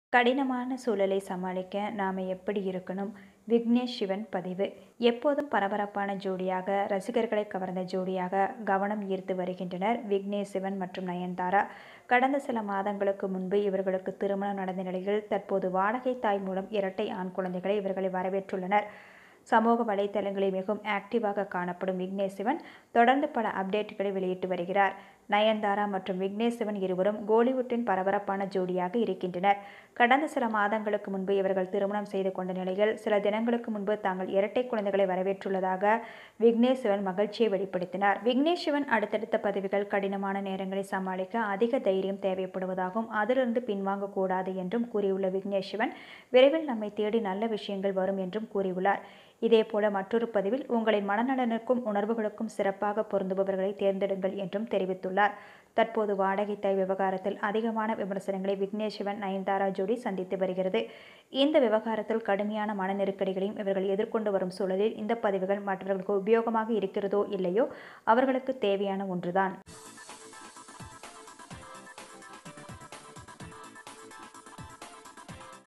கடினமான சூழலை சமாளிக்க நாம எப்படி இருக்கணும் விக்னேஷ் சிவன் பதிவு எப்போதும் பரபரப்பான ஜோடியாக ரசிகர்களை கவர்ந்த ஜோடியாக கவனம் ஈர்த்து வருகின்றனர் விக்னேஷ் சிவன் மற்றும் நயன்தாரா கடந்த சில மாதங்களுக்கு முன்பு இவர்களுக்கு திருமணம் நடந்த நிலையில் தற்போது வாடகை தாய் மூலம் இரட்டை ஆண் குழந்தைகளை இவர்களை வரவேற்றுள்ளனர் சமூக வலைத்தளங்களில் மிகவும் ஆக்டிவாக காணப்படும் விக்னேஷ் சிவன் தொடர்ந்து பல அப்டேட்டுகளை வெளியிட்டு வருகிறார் நயன்தாரா மற்றும் விக்னேஷ் சிவன் இருவரும் கோலிவுட்டின் பரபரப்பான ஜோடியாக இருக்கின்றனர் கடந்த சில மாதங்களுக்கு முன்பு இவர்கள் திருமணம் செய்து கொண்ட நிலையில் சில தினங்களுக்கு முன்பு தாங்கள் இரட்டை குழந்தைகளை வரவேற்றுள்ளதாக விக்னேஷ் சிவன் மகிழ்ச்சியை வெளிப்படுத்தினார் விக்னேஷ் சிவன் அடுத்தடுத்த பதவிகள் கடினமான நேரங்களை சமாளிக்க அதிக தைரியம் தேவைப்படுவதாகவும் அதிலிருந்து பின்வாங்கக்கூடாது என்றும் கூறியுள்ள விக்னேஷ் சிவன் விரைவில் நம்மை தேடி நல்ல விஷயங்கள் வரும் என்றும் கூறியுள்ளார் இதேபோல மற்றொரு பதிவில் உங்களின் மனநலனுக்கும் உணர்வுகளுக்கும் சிறப்பாக பொருந்துபவர்களை தேர்ந்தெடுங்கள் என்றும் தெரிவித்துள்ளார் தற்போது வாடகை தாய் விவகாரத்தில் அதிகமான விமர்சனங்களை விக்னேஷ் சிவன் நயன்தாரா ஜோடி சந்தித்து வருகிறது இந்த விவகாரத்தில் கடுமையான மன நெருக்கடிகளையும் இவர்கள் எதிர்கொண்டு வரும் சூழலில் இந்த பதிவுகள் மற்றவர்களுக்கு உபயோகமாக இருக்கிறதோ இல்லையோ அவர்களுக்கு தேவையான ஒன்றுதான்